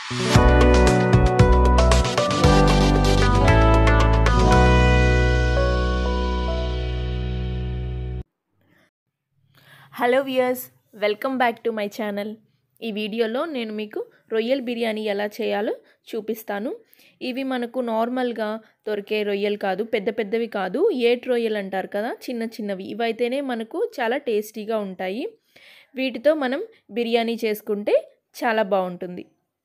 hello viewers welcome back to my channel ఈ వీడియోలో నేను మీకు రొయ్యల్ బిర్యానీ ఎలా చేయాలో చూపిస్తాను ఇవి మనకు నార్మల్గా దొరికే రొయ్యలు కాదు పెద్ద పెద్దవి కాదు ఏట్ రొయ్యలు అంటారు కదా చిన్న చిన్నవి ఇవైతేనే మనకు చాలా టేస్టీగా ఉంటాయి వీటితో మనం బిర్యానీ చేసుకుంటే చాలా బాగుంటుంది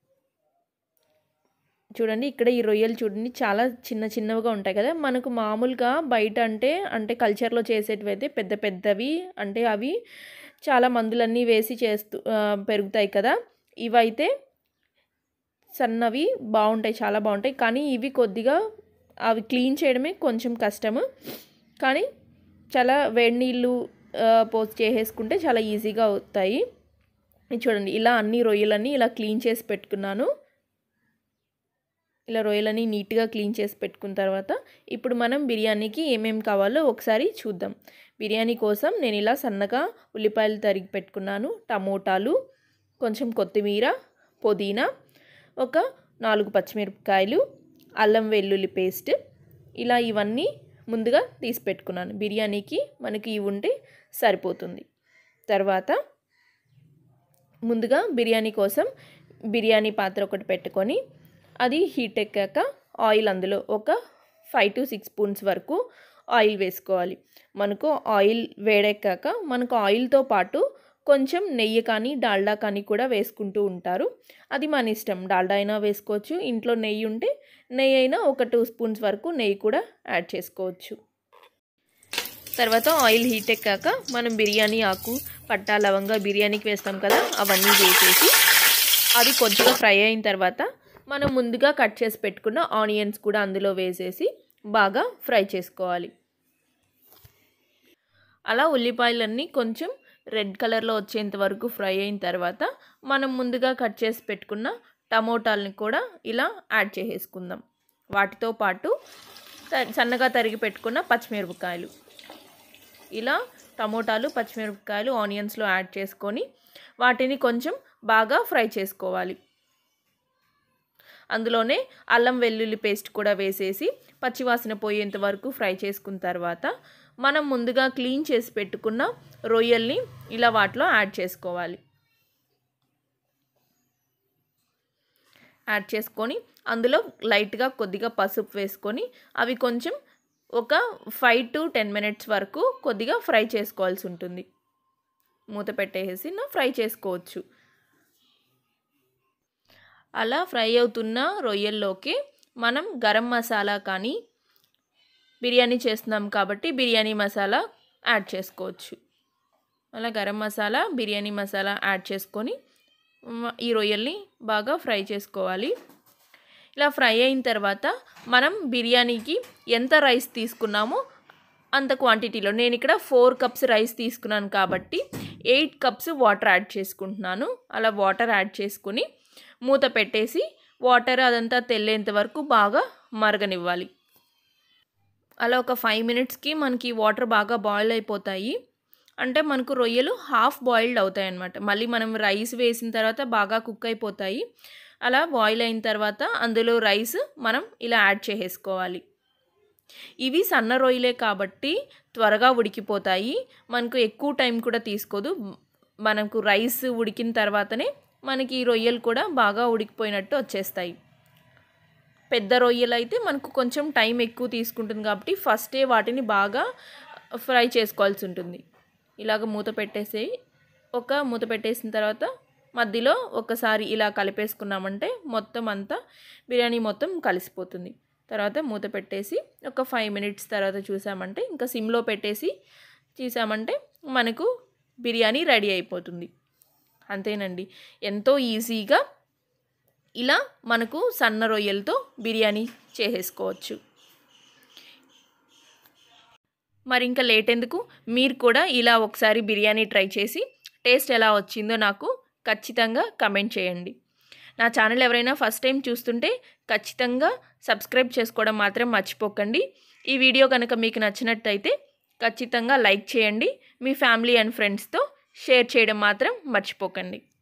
చూడండి ఇక్కడ ఈ రొయ్యలు చూడండి చాలా చిన్న చిన్నవిగా ఉంటాయి కదా మనకు మామూలుగా బయట అంటే అంటే కల్చర్లో చేసేటివి అయితే పెద్ద పెద్దవి అంటే అవి చాలా మందులన్నీ వేసి చేస్తూ పెరుగుతాయి కదా ఇవైతే సన్నవి బాగుంటాయి చాలా బాగుంటాయి కానీ ఇవి కొద్దిగా అవి క్లీన్ చేయడమే కొంచెం కష్టము కానీ చాలా వేడి నీళ్ళు పోసి చేసేసుకుంటే చాలా ఈజీగా అవుతాయి చూడండి ఇలా అన్ని రొయ్యలన్నీ ఇలా క్లీన్ చేసి పెట్టుకున్నాను ఇలా రొయ్యలని నీట్గా క్లీన్ చేసి పెట్టుకున్న తర్వాత ఇప్పుడు మనం బిర్యానీకి ఏమేమి కావాలో ఒకసారి చూద్దాం బిర్యానీ కోసం నేను ఇలా సన్నగా ఉల్లిపాయలు తరిగి పెట్టుకున్నాను టమోటాలు కొంచెం కొత్తిమీర పుదీనా ఒక నాలుగు పచ్చిమిరపకాయలు అల్లం వెల్లుల్లి పేస్ట్ ఇలా ఇవన్నీ ముందుగా తీసి పెట్టుకున్నాను బిర్యానీకి మనకి ఇవి ఉంటే సరిపోతుంది తర్వాత ముందుగా బిర్యానీ కోసం బిర్యానీ పాత్ర ఒకటి పెట్టుకొని అది హీట్ ఎక్కాక ఆయిల్ అందులో ఒక ఫైవ్ టు సిక్స్ స్పూన్స్ వరకు ఆయిల్ వేసుకోవాలి మనకు ఆయిల్ వేడెక్కాక మనకు ఆయిల్తో పాటు కొంచెం నెయ్యి కానీ డాల్డా కానీ కూడా వేసుకుంటూ ఉంటారు అది మన ఇష్టం డాల్డా అయినా వేసుకోవచ్చు ఇంట్లో నెయ్యి ఉంటే నెయ్యి అయినా ఒక టూ స్పూన్స్ వరకు నెయ్యి కూడా యాడ్ చేసుకోవచ్చు తర్వాత ఆయిల్ హీట్ ఎక్కాక మనం బిర్యానీ ఆకు పట్టా లవంగా బిర్యానీకి వేస్తాం కదా అవన్నీ వేసేసి అది కొద్దిగా ఫ్రై అయిన తర్వాత మనం ముందుగా కట్ చేసి పెట్టుకున్న ఆనియన్స్ కూడా అందులో వేసేసి బాగా ఫ్రై చేసుకోవాలి అలా ఉల్లిపాయలన్నీ కొంచెం రెడ్ కలర్లో వచ్చేంత వరకు ఫ్రై అయిన తర్వాత మనం ముందుగా కట్ చేసి పెట్టుకున్న టమోటాలని కూడా ఇలా యాడ్ చేసేసుకుందాం వాటితో పాటు సన్నగా తరిగి పెట్టుకున్న పచ్చిమిరపకాయలు ఇలా టమోటాలు పచ్చిమిరపకాయలు ఆనియన్స్లో యాడ్ చేసుకొని వాటిని కొంచెం బాగా ఫ్రై చేసుకోవాలి అందులోనే అల్లం వెల్లుల్లి పేస్ట్ కూడా వేసేసి పచ్చివాసన పోయేంత వరకు ఫ్రై చేసుకున్న తర్వాత మనం ముందుగా క్లీన్ చేసి పెట్టుకున్న రొయ్యల్ని ఇలా వాటిలో యాడ్ చేసుకోవాలి యాడ్ చేసుకొని అందులో లైట్గా కొద్దిగా పసుపు వేసుకొని అవి కొంచెం ఒక ఫైవ్ టు టెన్ మినిట్స్ వరకు కొద్దిగా ఫ్రై చేసుకోవాల్సి ఉంటుంది మూత పెట్టేసి ఫ్రై చేసుకోవచ్చు అలా ఫ్రై అవుతున్న రొయ్యల్లోకి మనం గరం మసాలా కానీ బిర్యానీ చేస్తున్నాం కాబట్టి బిర్యానీ మసాలా యాడ్ చేసుకోవచ్చు అలా గరం మసాలా బిర్యానీ మసాలా యాడ్ చేసుకొని ఈ రొయ్యల్ని బాగా ఫ్రై చేసుకోవాలి ఇలా ఫ్రై అయిన తర్వాత మనం బిర్యానీకి ఎంత రైస్ తీసుకున్నామో అంత క్వాంటిటీలో నేను ఇక్కడ ఫోర్ కప్స్ రైస్ తీసుకున్నాను కాబట్టి ఎయిట్ కప్స్ వాటర్ యాడ్ చేసుకుంటున్నాను అలా వాటర్ యాడ్ చేసుకుని మూత పెట్టేసి వాటర్ అదంతా తెల్లేంత వరకు బాగా మరగనివ్వాలి అలా ఒక ఫైవ్ మినిట్స్కి మనకి వాటర్ బాగా బాయిల్ అయిపోతాయి అంటే మనకు రొయ్యలు హాఫ్ బాయిల్డ్ అవుతాయి అన్నమాట మళ్ళీ మనం రైస్ వేసిన తర్వాత బాగా కుక్ అయిపోతాయి అలా బాయిల్ అయిన తర్వాత అందులో రైస్ మనం ఇలా యాడ్ చేసేసుకోవాలి ఇవి సన్న రొయ్యలే కాబట్టి త్వరగా ఉడికిపోతాయి మనకు ఎక్కువ టైం కూడా తీసుకోదు మనకు రైస్ ఉడికిన తర్వాతనే మనకి ఈ రొయ్యలు కూడా బాగా ఉడికిపోయినట్టు వచ్చేస్తాయి పెద్ద రొయ్యలు అయితే మనకు కొంచెం టైం ఎక్కువ తీసుకుంటుంది కాబట్టి ఫస్టే వాటిని బాగా ఫ్రై చేసుకోవాల్సి ఉంటుంది ఇలాగ మూత పెట్టేసి ఒక మూత పెట్టేసిన తర్వాత మధ్యలో ఒకసారి ఇలా కలిపేసుకున్నామంటే మొత్తం అంతా బిర్యానీ మొత్తం కలిసిపోతుంది తర్వాత మూత పెట్టేసి ఒక ఫైవ్ మినిట్స్ తర్వాత చూసామంటే ఇంకా సిమ్లో పెట్టేసి చూసామంటే మనకు బిర్యానీ రెడీ అయిపోతుంది అంతేనండి ఎంతో ఈజీగా ఇలా మనకు సన్న రొయ్యలతో బిర్యానీ చేసేసుకోవచ్చు మరి ఇంకా లేట్ ఎందుకు మీరు కూడా ఇలా ఒకసారి బిర్యానీ ట్రై చేసి టేస్ట్ ఎలా వచ్చిందో నాకు ఖచ్చితంగా కమెంట్ చేయండి నా ఛానల్ ఎవరైనా ఫస్ట్ టైం చూస్తుంటే ఖచ్చితంగా సబ్స్క్రైబ్ చేసుకోవడం మాత్రం మర్చిపోకండి ఈ వీడియో కనుక మీకు నచ్చినట్టయితే ఖచ్చితంగా లైక్ చేయండి మీ ఫ్యామిలీ అండ్ ఫ్రెండ్స్తో షేర్ చేయడం మాత్రం మర్చిపోకండి